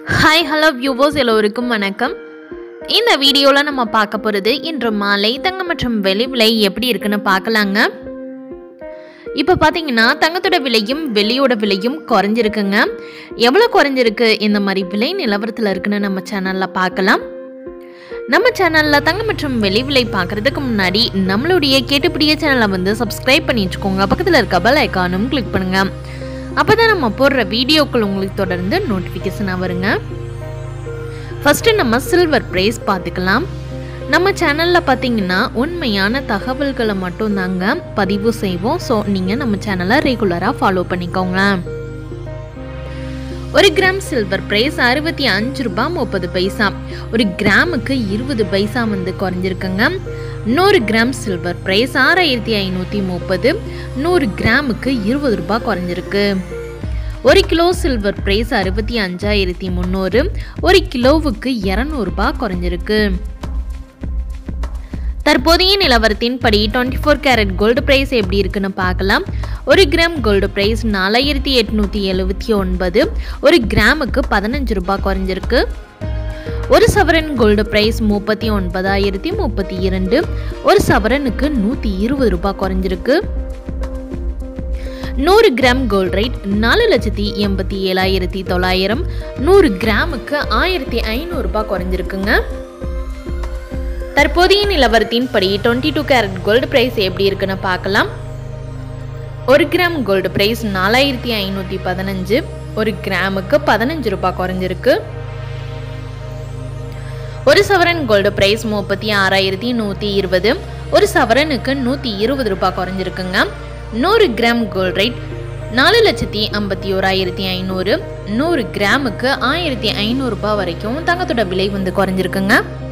hi hello viewers எல்லோருக்கும் வணக்கம் இந்த வீடியோவில் நம்ம பார்க்க போகிறது இன்று மாலை தங்கம் மற்றும் வெளி விலை எப்படி இருக்குன்னு பார்க்கலாங்க இப்போ பார்த்தீங்கன்னா தங்கத்தோட விலையும் வெள்ளியோட விலையும் குறைஞ்சிருக்குங்க எவ்வளோ குறைஞ்சிருக்கு இந்த மாதிரி விலை நிலவரத்தில் இருக்குன்னு நம்ம சேனலில் பார்க்கலாம் நம்ம சேனலில் தங்கம் மற்றும் வெளி விலை பார்க்குறதுக்கு முன்னாடி நம்மளுடைய கேட்டுப்பிடிய சேனலை வந்து சப்ஸ்கிரைப் பண்ணி வச்சுக்கோங்க பக்கத்தில் இருக்க பெல் ஐக்கானும் கிளிக் பண்ணுங்கள் அப்போ தான் நம்ம போடுற வீடியோக்கள் உங்களுக்கு தொடர்ந்து நோட்டிஃபிகேஷனாக வருங்க ஃபஸ்ட்டு நம்ம சில்வர் ப்ரைஸ் பார்த்துக்கலாம் நம்ம சேனலில் பார்த்தீங்கன்னா உண்மையான தகவல்களை மட்டும் தாங்க பதிவு செய்வோம் ஸோ நீங்கள் நம்ம சேனலை ரெகுலராக ஃபாலோ பண்ணிக்கோங்க ஒரு கிராம் சில்வர் பிரைஸ் அறுபத்தி அஞ்சு ரூபாய் முப்பது பைசா ஒரு கிராமுக்கு இருபது பைசா வந்து குறைஞ்சிருக்குங்க நூறு கிராம் சில்வர் பிரைஸ் ஆறாயிரத்தி ஐநூற்றி முப்பது நூறு கிராமுக்கு இருபது ரூபாய் குறைஞ்சிருக்கு ஒரு கிலோ சில்வர் பிரைஸ் அறுபத்தி அஞ்சாயிரத்தி முந்நூறு ஒரு கிலோவுக்கு இரநூறுபா குறைஞ்சிருக்கு தற்போதைய நிலவரத்தின்படி twenty four carat gold price எப்படி இருக்குன்னு பார்க்கலாம் ஒரு கிராம் கோல்டு பிரைஸ் நாலாயிரத்தி எட்நூற்றி எழுபத்தி ஒன்பது ஒரு கிராமுக்கு பதினஞ்சு ரூபாய் குறைஞ்சிருக்கு ஒரு சவரன் கோல்டு பிரைஸ் முப்பத்தி ஒன்பதாயிரத்தி முப்பத்தி இரண்டு ஒரு சவரனுக்கு நூற்றி இருபது ரூபாய் குறைஞ்சிருக்கு நூறு கிராம் கோல்ட் ரேட் நாலு லட்சத்தி எண்பத்தி ஏழாயிரத்தி தொள்ளாயிரம் நூறு கிராமுக்கு ஆயிரத்தி ஐநூறுரூபா குறைஞ்சிருக்குங்க தற்போதைய நிலவரத்தின்படி twenty two carat gold price எப்படி இருக்குன்னு பார்க்கலாம் ஒரு கிராம் கோல்டு பிரைஸ் நாலாயிரத்தி ஐநூற்றி பதினஞ்சு ஒரு கிராமுக்கு பதினஞ்சு ரூபாய் குறைஞ்சிருக்கு ஒரு சவரன் கோல்டு பிரைஸ் முப்பத்தி ஆறாயிரத்தி நூற்றி இருபது ஒரு சவரனுக்கு நூற்றி இருபது ரூபாய் குறைஞ்சிருக்குங்க நூறு கிராம் கோல்ட் ரேட் நாலு லட்சத்தி ஐம்பத்தி ஓராயிரத்தி ஐநூறு நூறு கிராமுக்கு ஆயிரத்தி ஐநூறுரூபா வரைக்கும் தங்கத்தோட விலை வந்து குறைஞ்சிருக்குங்க